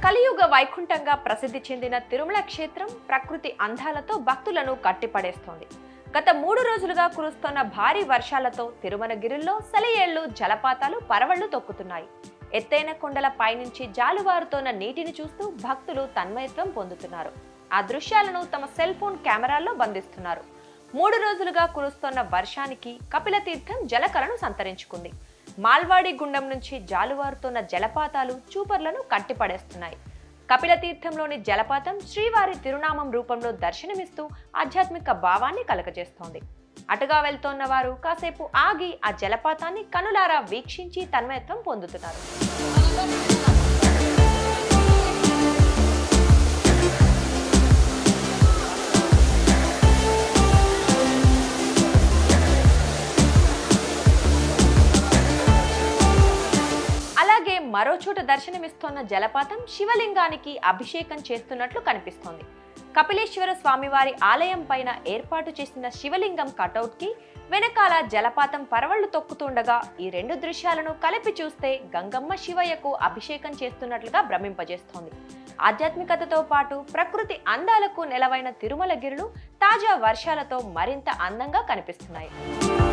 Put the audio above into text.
కలియుగ వైకుంఠంగా ప్రసిద్ధి చెందిన తిరుమల క్షేత్రం ప్రకృతి అందాలతో భక్తులను కట్టిపడేస్తోంది గత మూడు రోజులుగా కురుస్తున్న భారీ వర్షాలతో తిరుమలగిరిలో సెలయేళ్లు జలపాతాలు పరవళ్లు తొక్కుతున్నాయి ఎత్తైన కొండల పైనుంచి జాలువారుతోన్న నీటిని చూస్తూ భక్తులు తన్మయత్వం పొందుతున్నారు ఆ దృశ్యాలను తమ సెల్ ఫోన్ కెమెరాల్లో బంధిస్తున్నారు మూడు రోజులుగా కురుస్తున్న వర్షానికి కపిల తీర్థం జలకలను సంతరించుకుంది మాల్వాడి గుండం నుంచి జాలువారుతున్న జలపాతాలు చూపర్లను కట్టిపడేస్తున్నాయి కపిల తీర్థంలోని జలపాతం శ్రీవారి తిరునామం రూపంలో దర్శనమిస్తూ ఆధ్యాత్మిక భావాన్ని కలగజేస్తోంది అటుగా వెళ్తోన్న వారు కాసేపు ఆగి ఆ జలపాతాన్ని కనులారా వీక్షించి తన్మయత్వం పొందుతున్నారు అలాగే మరో చోట దర్శనమిస్తోన్న జలపాతం శివలింగానికి అభిషేకం చేస్తున్నట్లు కనిపిస్తోంది కపిలేశ్వర స్వామివారి ఆలయం పైన ఏర్పాటు చేసిన శివలింగం కటౌట్ కి వెనకాల జలపాతం పరవళ్లు తొక్కుతుండగా ఈ రెండు దృశ్యాలను కలిపి చూస్తే గంగమ్మ శివయ్యకు అభిషేకం చేస్తున్నట్లుగా భ్రమింపజేస్తోంది ఆధ్యాత్మికతతో పాటు ప్రకృతి అందాలకు నెలవైన తిరుమలగిరులు తాజా వర్షాలతో మరింత అందంగా కనిపిస్తున్నాయి